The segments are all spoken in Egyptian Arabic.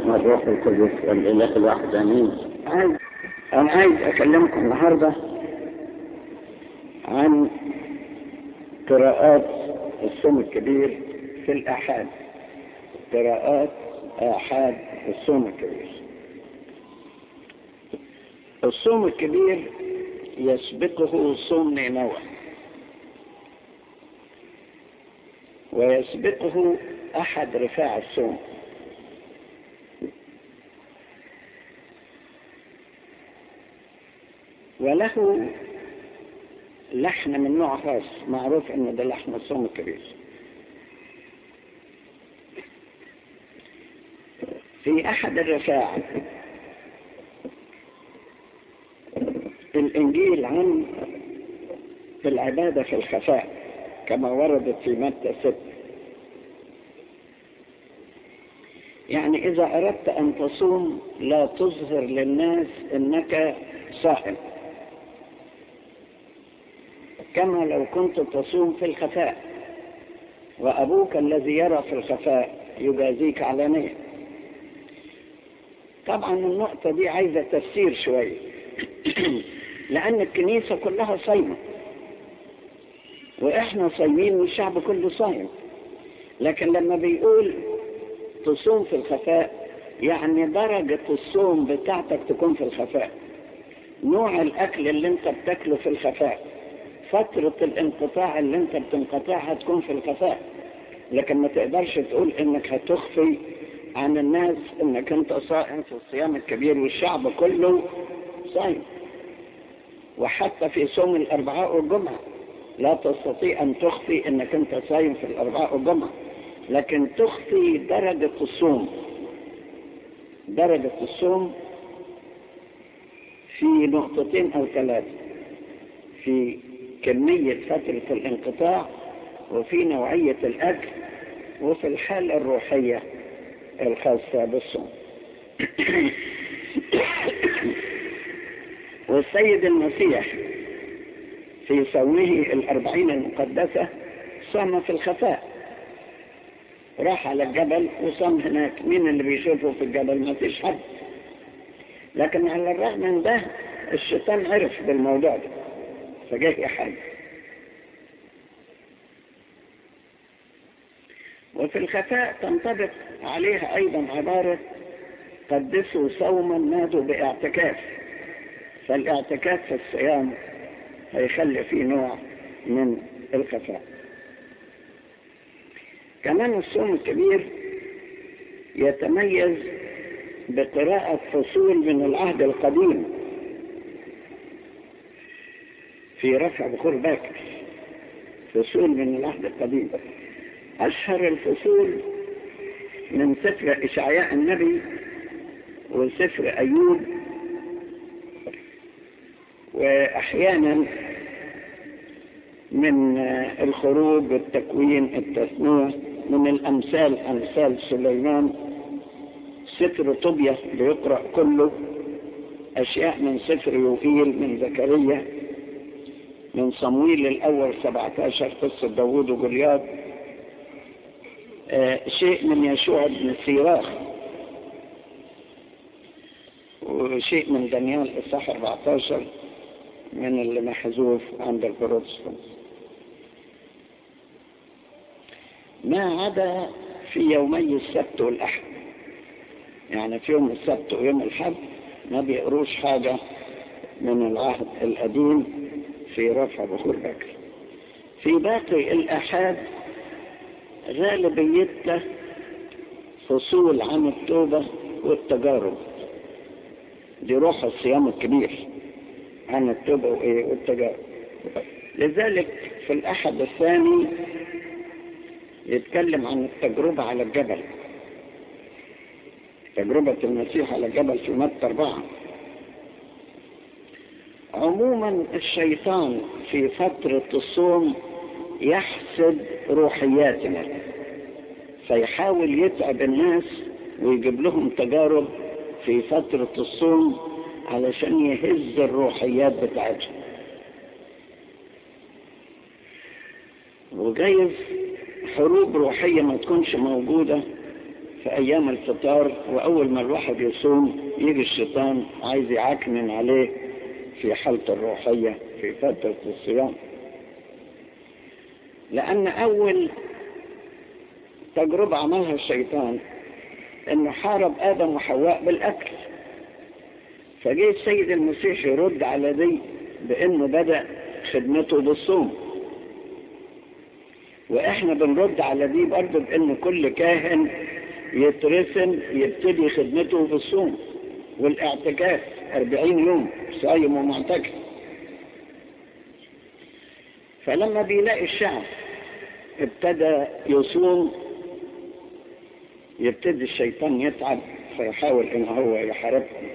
والروح القدس والإله الواحد آمين عايز أنا عايز أكلمكم النهاردة عن قراءات الصوم الكبير في الآحاد قراءات آحاد الصوم الكبير الصوم الكبير يسبقه صوم نينوى ويسبقه أحد رفاع الصوم وله لحن من نوع خاص معروف انه ده لحن الصوم الكبير في احد الرفاع الانجيل عن العبادة في الخفاء كما وردت في متى ست يعني اذا اردت ان تصوم لا تظهر للناس انك صائم كما لو كنت تصوم في الخفاء وأبوك الذي يرى في الخفاء يجازيك علانية طبعا النقطة دي عايزة تفسير شوية لأن الكنيسة كلها صايمة وإحنا صايمين والشعب كله صايم لكن لما بيقول تصوم في الخفاء يعني درجة الصوم بتاعتك تكون في الخفاء نوع الأكل اللي انت بتاكله في الخفاء فترة الانقطاع اللي انت بتنقطعها تكون في الخفاء لكن ما تقدرش تقول انك هتخفي عن الناس انك انت صائم في الصيام الكبير والشعب كله صائم وحتى في صوم الاربعاء والجمعة لا تستطيع ان تخفي انك انت صايم في الاربعاء والجمعة لكن تخفي درجة الصوم درجة الصوم في نقطتين او ثلاثة في كمية فترة الانقطاع وفي نوعية الأكل وفي الحالة الروحية الخاصة بالصوم والسيد المسيح في صومه الأربعين المقدسة صام في الخفاء راح على الجبل وصام هناك مين اللي بيشوفه في الجبل ما فيش حد لكن على الرغم من ده الشيطان عرف بالموضوع ده فجاء حاجة وفي الخفاء تنطبق عليها أيضا عبارة قدسوا صوما نادوا باعتكاف فالاعتكاف في الصيام هيخلي فيه نوع من الخفاء كمان الصوم الكبير يتميز بقراءة فصول من العهد القديم في رفع بخور باكر فصول من العهد القديم أشهر الفصول من سفر إشعياء النبي وسفر أيوب وأحيانا من الخروج والتكوين التثنية من الأمثال أمثال سليمان سفر طوبيا بيقرأ كله أشياء من سفر يوئيل من زكريا من صمويل الأول 17 قصة داوود وجولياد آه شيء من يشوع بن سيراخ وشيء من دانيال الصح 14 من اللي محذوف عند البروتستانت ما عدا في يومي السبت والأحد يعني في يوم السبت ويوم الحد ما بيقروش حاجة من العهد القديم في رفع بخور بكر في باقي الأحاد غالبيته فصول عن التوبة والتجارب دي روح الصيام الكبير عن التوبة والتجارب لذلك في الأحد الثاني يتكلم عن التجربة على الجبل تجربة المسيح على الجبل في متى أربعة عموما الشيطان في فترة الصوم يحسد روحياتنا فيحاول يتعب الناس ويجيب لهم تجارب في فترة الصوم علشان يهز الروحيات بتاعتهم وجايز حروب روحية ما تكونش موجودة في أيام الفطار وأول ما الواحد يصوم يجي الشيطان عايز يعكنن عليه في حالته الروحية في فترة الصيام لأن أول تجربة عملها الشيطان انه حارب ادم وحواء بالاكل فجاء السيد المسيح يرد على دي بانه بدأ خدمته بالصوم واحنا بنرد على دي برضه بان كل كاهن يترسم يبتدي خدمته بالصوم والاعتكاف أربعين يوم صايم ومعتكف فلما بيلاقي الشعب ابتدى يصوم يبتدي الشيطان يتعب فيحاول ان هو يحاربهم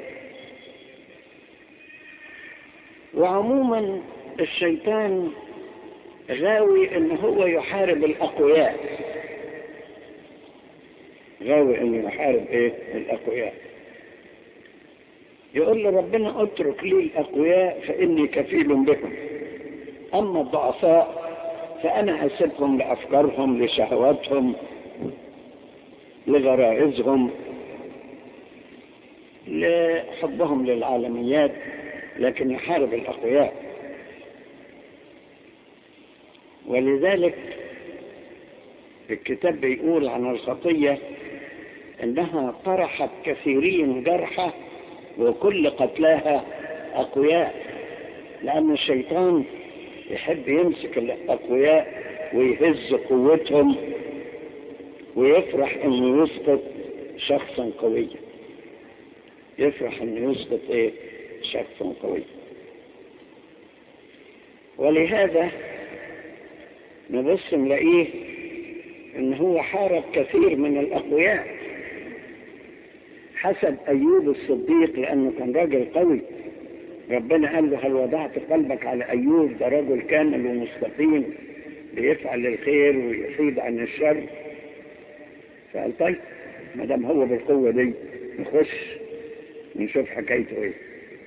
وعموما الشيطان غاوي ان هو يحارب الاقوياء غاوي انه يحارب ايه الاقوياء يقول له ربنا اترك لي الاقوياء فاني كفيل بهم اما الضعفاء فانا اسيبهم لافكارهم لشهواتهم لغرائزهم لحبهم للعالميات لكن يحارب الأقوياء ولذلك الكتاب بيقول عن الخطية انها طرحت كثيرين جرحى وكل قتلاها اقوياء لان الشيطان يحب يمسك الاقوياء ويهز قوتهم ويفرح انه يسقط شخصا قويا يفرح انه يسقط ايه شخصا قويا ولهذا نبص نلاقيه ان هو حارب كثير من الاقوياء حسب ايوب الصديق لانه كان راجل قوي ربنا قال له هل وضعت قلبك على ايوب ده رجل كامل ومستقيم بيفعل الخير ويحيد عن الشر فقال طيب ما دام هو بالقوه دي نخش نشوف حكايته ايه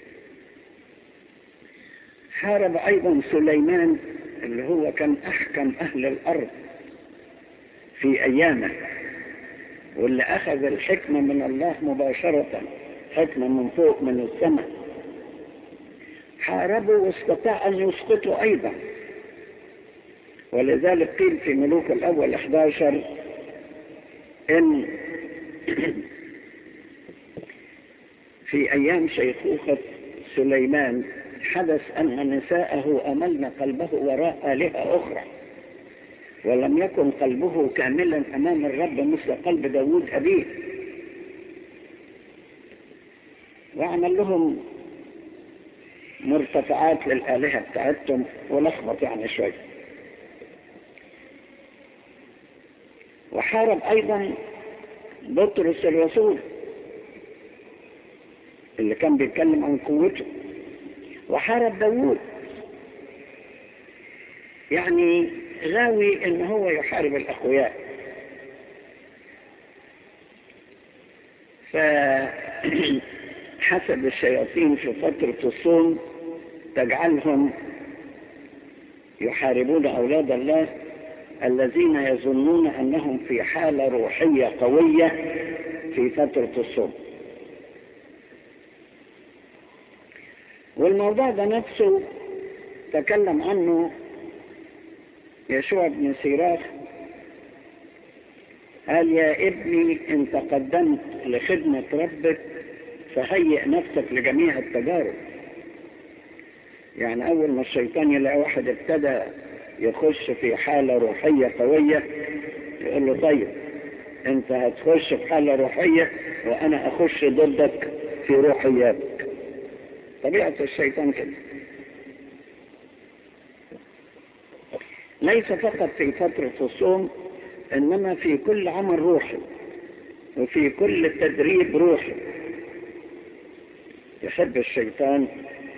حارب ايضا سليمان اللي هو كان احكم اهل الارض في ايامه واللي اخذ الحكمة من الله مباشرة حكمة من فوق من السماء حاربوا واستطاع ان يسقطوا ايضا ولذلك قيل في ملوك الاول 11 ان في ايام شيخوخة سليمان حدث ان نساءه املن قلبه وراء آلهة اخرى ولم يكن قلبه كاملا امام الرب مثل قلب داود ابيه وعمل لهم مرتفعات للآلهة بتاعتهم ولخبط يعني شوي وحارب ايضا بطرس الرسول اللي كان بيتكلم عن قوته وحارب داوود يعني غاوي ان هو يحارب الاقوياء فحسب الشياطين في فترة الصوم تجعلهم يحاربون اولاد الله الذين يظنون انهم في حالة روحية قوية في فترة الصوم والموضوع ده نفسه تكلم عنه يشوع بن سيراخ قال يا ابني ان تقدمت لخدمة ربك فهيئ نفسك لجميع التجارب يعني اول ما الشيطان يلاقي واحد ابتدى يخش في حالة روحية قوية يقول له طيب انت هتخش في حالة روحية وانا اخش ضدك في روحياتك طبيعة الشيطان كده ليس فقط في فترة الصوم انما في كل عمل روحي وفي كل تدريب روحي يحب الشيطان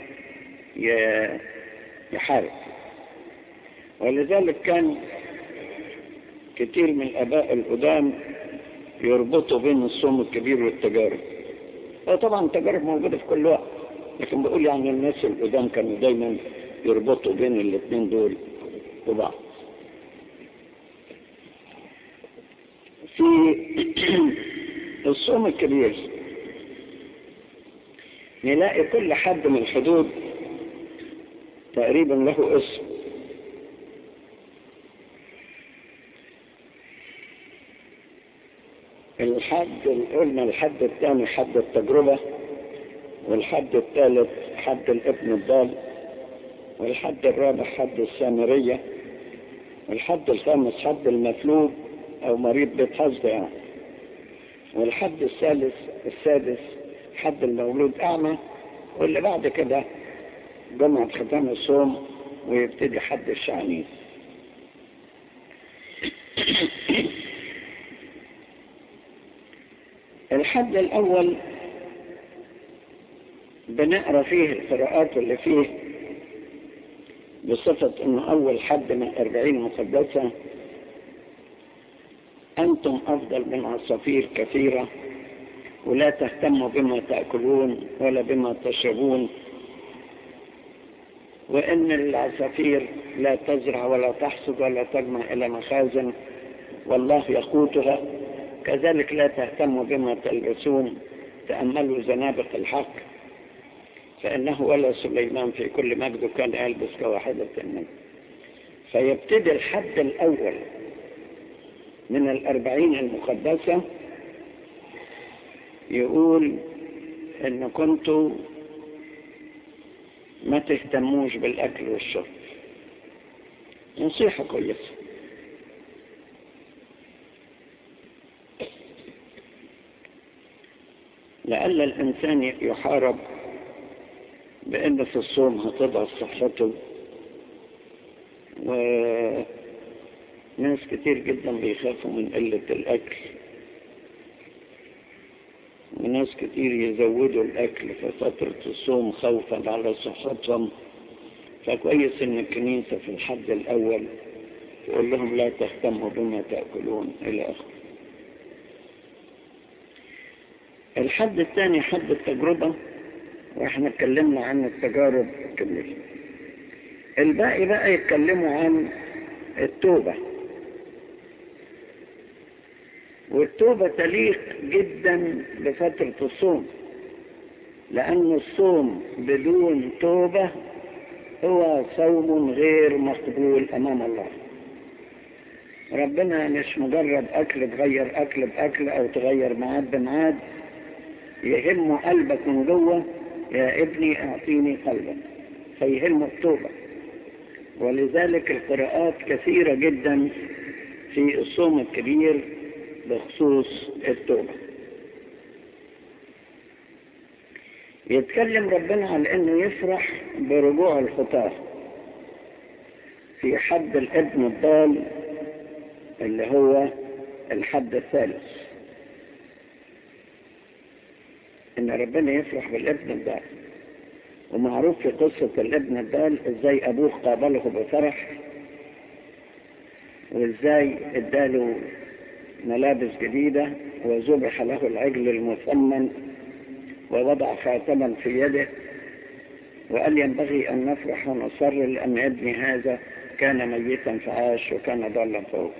يحارب ولذلك كان كتير من الاباء القدام يربطوا بين الصوم الكبير والتجارب طبعا التجارب موجودة في كل وقت لكن بقول يعني الناس القدام كانوا دايما يربطوا بين الاثنين دول وبعض في الصوم الكبير نلاقي كل حد من الحدود تقريبا له اسم الحد قلنا الحد الثاني حد التجربة والحد الثالث حد الابن الضال والحد الرابع حد السامرية والحد الخامس حد المفلوج او مريض بيت حظ يعني والحد الثالث السادس حد المولود اعمى واللي بعد كده جمعة ختام الصوم ويبتدي حد الشعنين الحد الاول بنقرا فيه القراءات اللي فيه بصفة انه اول حد من الاربعين مقدسة انتم افضل من عصافير كثيرة ولا تهتموا بما تأكلون ولا بما تشربون وان العصافير لا تزرع ولا تحصد ولا تجمع الى مخازن والله يقوتها كذلك لا تهتموا بما تلبسون تأملوا زنابق الحق فإنه ولا سليمان في كل مجد كان يلبس كواحدة منه فيبتدي الحد الأول من الأربعين المقدسة يقول إن كنتوا ما تهتموش بالأكل والشرب نصيحة كويسة لأن الإنسان يحارب بأن في الصوم هتضعف صحته وناس كتير جدا بيخافوا من قلة الأكل وناس كتير يزودوا الأكل في فترة الصوم خوفا على صحتهم فكويس إن الكنيسة في الحد الأول تقول لهم لا تهتموا بما تأكلون إلى آخره الحد الثاني حد التجربة واحنا اتكلمنا عن التجارب الكبيرة الباقي بقى يتكلموا عن التوبة والتوبة تليق جدا بفترة الصوم لأن الصوم بدون توبة هو صوم غير مقبول أمام الله ربنا مش مجرد أكل تغير أكل بأكل أو تغير معاد بمعاد يهمه قلبك من جوه يا ابني اعطيني قلبك فيهمه التوبة ولذلك القراءات كثيرة جدا في الصوم الكبير بخصوص التوبة يتكلم ربنا على انه يفرح برجوع الخطاة في حد الابن الضال اللي هو الحد الثالث ان ربنا يفرح بالابن الضال ومعروف في قصة الابن الضال ازاي ابوه قابله بفرح وازاي اداله ملابس جديدة وذبح له العجل المثمن ووضع خاتما في يده وقال ينبغي ان نفرح ونصر لان ابني هذا كان ميتا فعاش وكان ضالا فوق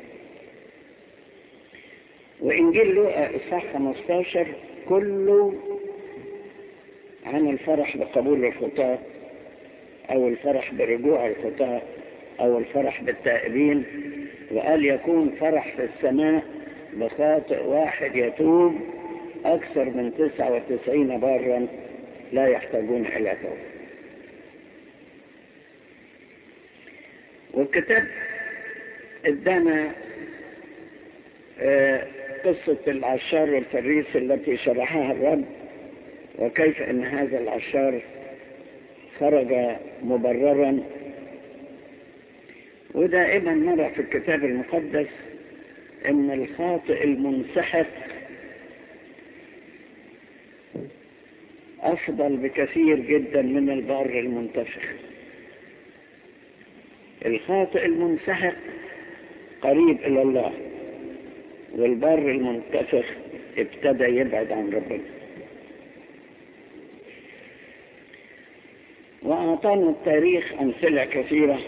وانجيل لوقا اصحاح 15 كله عن الفرح بقبول الخطاة او الفرح برجوع الخطاة او الفرح بالتائبين وقال يكون فرح في السماء بخاطئ واحد يتوب اكثر من تسعة وتسعين بارا لا يحتاجون الى توبة والكتاب ادانا آه قصة العشار والفريس التي شرحها الرب وكيف ان هذا العشار خرج مبررا ودائما نرى في الكتاب المقدس ان الخاطئ المنسحق افضل بكثير جدا من البار المنتفخ الخاطئ المنسحق قريب الى الله والبر المنتفخ ابتدى يبعد عن ربنا وأعطانا التاريخ أمثلة كثيرة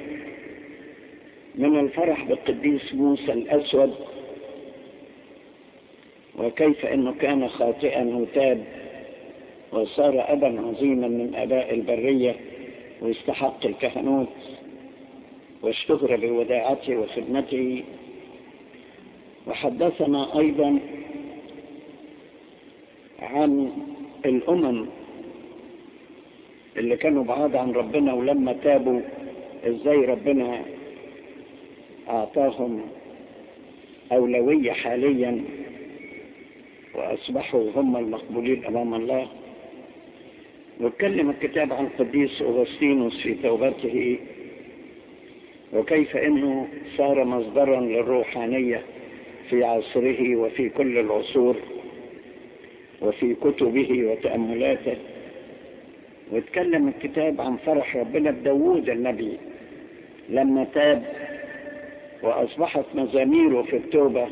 من الفرح بالقديس موسى الأسود وكيف أنه كان خاطئا وتاب وصار أبا عظيما من أباء البرية واستحق الكهنوت واشتهر بوداعته وخدمته وحدثنا أيضا عن الأمم اللي كانوا بعاد عن ربنا ولما تابوا ازاي ربنا أعطاهم أولوية حاليا وأصبحوا هم المقبولين أمام الله واتكلم الكتاب عن القديس أغسطينوس في توبته وكيف أنه صار مصدرا للروحانية في عصره وفي كل العصور وفي كتبه وتأملاته واتكلم الكتاب عن فرح ربنا بداوود النبي لما تاب وأصبحت مزاميره في التوبة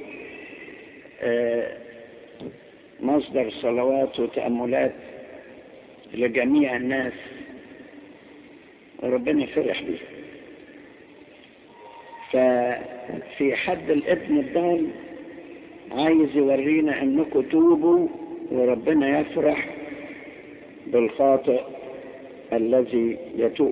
مصدر صلوات وتأملات لجميع الناس وربنا فرح بيه ففي حد الابن الضال عايز يورينا انكم توبوا وربنا يفرح بالخاطئ الذي يتوب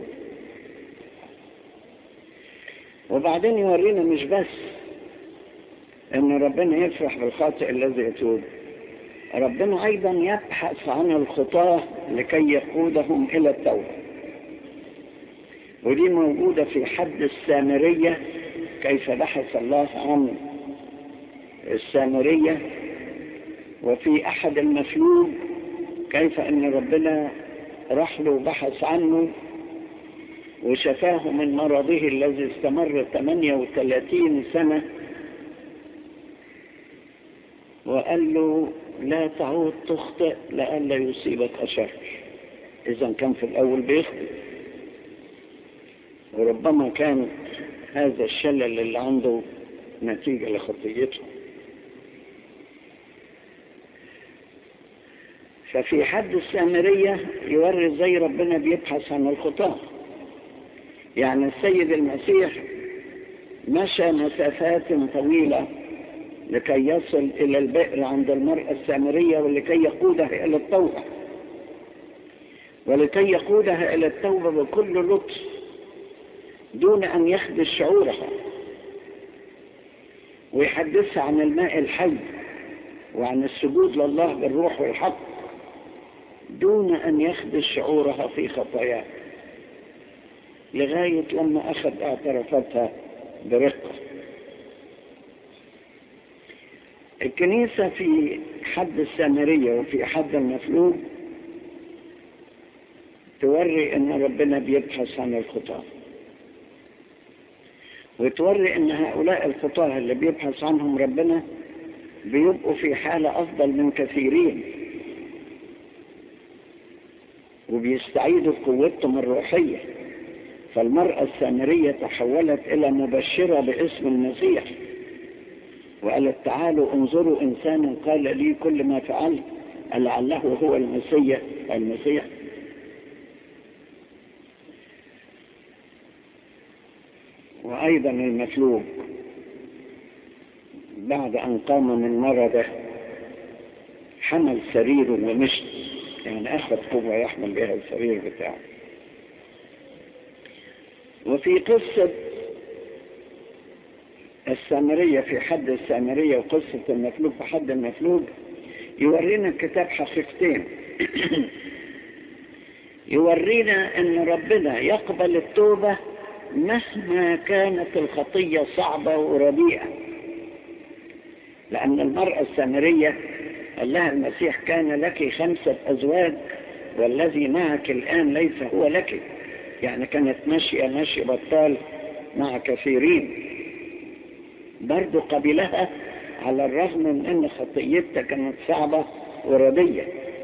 وبعدين يورينا مش بس ان ربنا يفرح بالخاطئ الذي يتوب ربنا ايضا يبحث عن الخطاة لكي يقودهم الى التوبة ودي موجودة في حد السامرية كيف بحث الله عن السامرية وفي احد المفلوج كيف ان ربنا راح له وبحث عنه وشفاه من مرضه الذي استمر 38 سنة وقال له لا تعود تخطئ لئلا يصيبك أشر إذا كان في الأول بيخطئ وربما كان هذا الشلل اللي عنده نتيجة لخطيته ففي حد السامرية يوري ازاي ربنا بيبحث عن الخطاه يعني السيد المسيح مشى مسافات طويلة لكي يصل إلى البئر عند المرأة السامرية ولكي يقودها إلى التوبة ولكي يقودها إلى التوبة بكل لطف دون أن يخدش شعورها ويحدثها عن الماء الحي وعن السجود لله بالروح والحق دون أن يخدش شعورها في خطاياها لغاية لما أخذ اعترافاتها برقة الكنيسة في حد السامرية وفي حد المفلوج توري ان ربنا بيبحث عن الخطاة وتوري ان هؤلاء الخطاة اللي بيبحث عنهم ربنا بيبقوا في حالة افضل من كثيرين وبيستعيدوا قوتهم الروحيه فالمرأة السامرية تحولت إلى مبشرة باسم المسيح وقالت تعالوا انظروا إنسانا قال لي كل ما فعلت لعله هو المسيح المسيح وأيضا المفلوج بعد أن قام من مرضه حمل سريره ومشي يعني أخذ قوة يحمل بها السرير بتاعه وفي قصة السامرية في حد السامرية وقصة المفلوج في حد المفلوج يورينا الكتاب حقيقتين يورينا ان ربنا يقبل التوبة مهما كانت الخطية صعبة ورديئة لأن المرأة السامرية قال لها المسيح كان لك خمسة أزواج والذي معك الآن ليس هو لك يعني كانت ماشية ماشي بطال مع كثيرين برضو قبلها على الرغم من ان خطيتها كانت صعبة وردية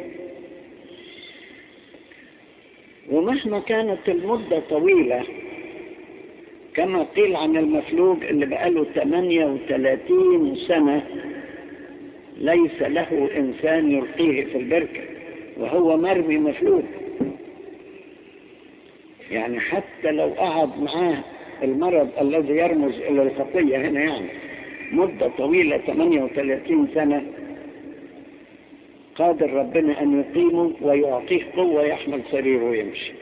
ومهما كانت المدة طويلة كما قيل عن المفلوج اللي بقاله 38 سنة ليس له إنسان يلقيه في البركة وهو مرمي مفلوج يعني حتى لو قعد معاه المرض الذي يرمز إلى الخطية هنا يعني مدة طويلة 38 سنة قادر ربنا أن يقيمه ويعطيه قوة يحمل سريره ويمشي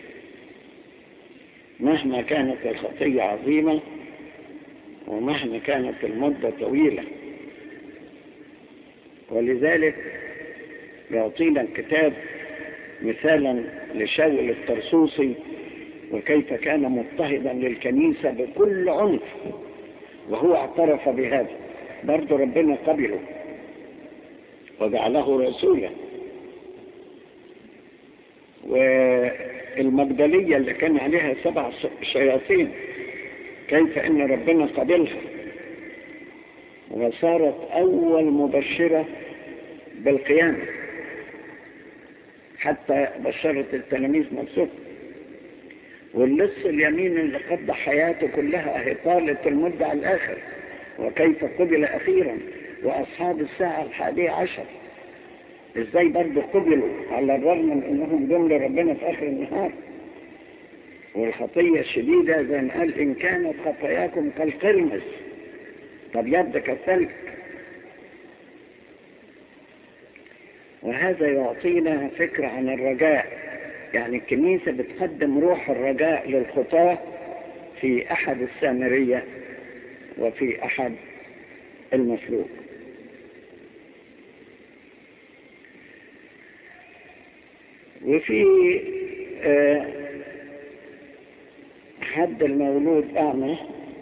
مهما كانت الخطية عظيمة ومهما كانت المدة طويلة ولذلك يعطينا الكتاب مثالا لشاول الترسوسي وكيف كان مضطهدا للكنيسة بكل عنف وهو اعترف بهذا برضه ربنا قبله وجعله رسولا والمجدلية اللي كان عليها سبع شياطين كيف ان ربنا قبلها وصارت اول مبشرة بالقيامة حتى بشرت التلاميذ نفسهم واللص اليمين اللي قضى حياته كلها إطالة المدة على الآخر وكيف قبل أخيرا وأصحاب الساعة الحادية عشر إزاي برضه قبلوا على الرغم من أنهم جم لربنا في آخر النهار والخطية الشديدة زي ما قال إن كانت خطاياكم كالقرمز طب يد كالثلج وهذا يعطينا فكرة عن الرجاء يعني الكنيسة بتقدم روح الرجاء للخطاة في أحد السامرية وفي أحد المسلوك وفي آه حد المولود أعمى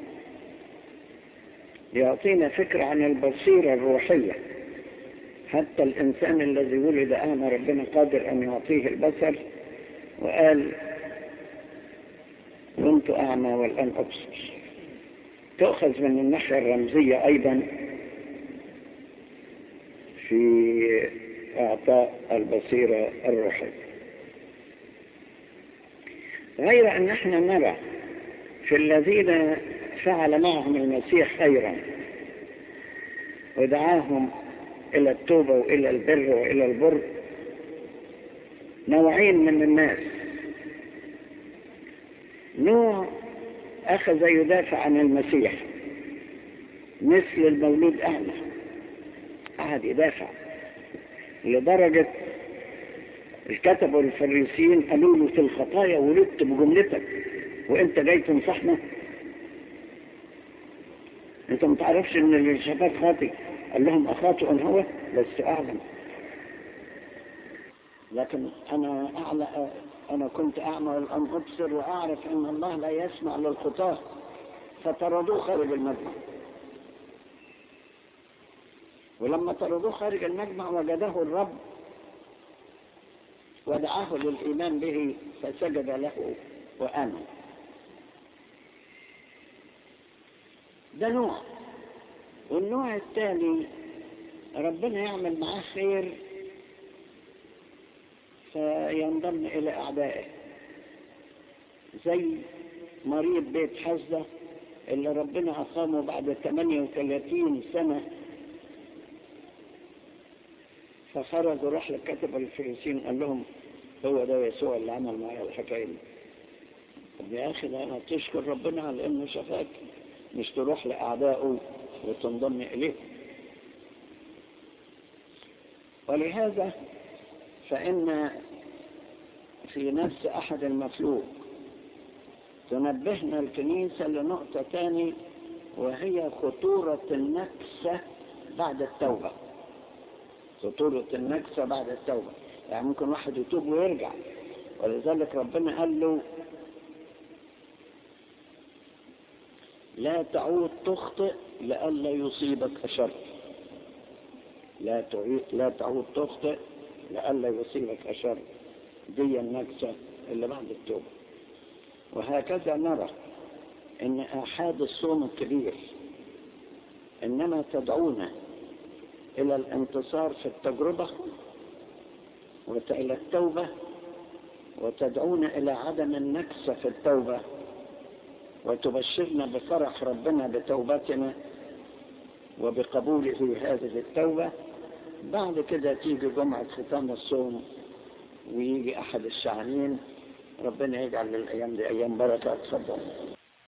يعطينا فكرة عن البصيرة الروحية حتى الإنسان الذي ولد أعمى ربنا قادر أن يعطيه البصر وقال كنت أعمى والآن أبصر تؤخذ من الناحية الرمزية أيضا في إعطاء البصيرة الروحية غير أن احنا نرى في الذين فعل معهم المسيح خيرا ودعاهم إلى التوبة وإلى البر وإلى البر نوعين من الناس نوع أخذ يدافع عن المسيح مثل المولود أعمى قعد يدافع لدرجة الكتب والفريسيين قالوا له في الخطايا ولدت بجملتك وانت جاي تنصحنا انت ما تعرفش ان اللي شافك خاطئ قال لهم اخاطئ هو لست اعلم لكن انا اعلى انا كنت اعمى والان ابصر واعرف ان الله لا يسمع للخطاه فطردوه خارج المجمع ولما طردوه خارج المجمع وجده الرب ودعاه للإيمان به فسجد له وآمن ده نوع والنوع الثاني ربنا يعمل معاه خير فينضم إلى أعدائه زي مريض بيت حزة اللي ربنا أقامه بعد 38 سنة فخرج وراح للكاتب الفرنسيين قال لهم هو ده يسوع اللي عمل معايا الحكايه دي طب يا اخي ده انا تشكر ربنا على انه شفاك مش تروح لاعدائه وتنضم اليه ولهذا فان في نفس احد المفلوق تنبهنا الكنيسة لنقطة تاني وهي خطورة النكسة بعد التوبة خطورة النكسة بعد التوبة يعني ممكن واحد يتوب ويرجع ولذلك ربنا قال له لا تعود تخطئ لئلا يصيبك أشر لا تعيد لا تعود تخطئ لئلا يصيبك أشر دي النكسة اللي بعد التوبة وهكذا نرى ان آحاد الصوم الكبير انما تدعونا الى الانتصار في التجربة وإلى التوبة وتدعونا إلى عدم النكسة في التوبة وتبشرنا بفرح ربنا بتوبتنا وبقبوله هذه التوبة بعد كده تيجي جمعة ختام الصوم ويجي أحد الشعانين ربنا يجعل الأيام دي أيام بركة تفضل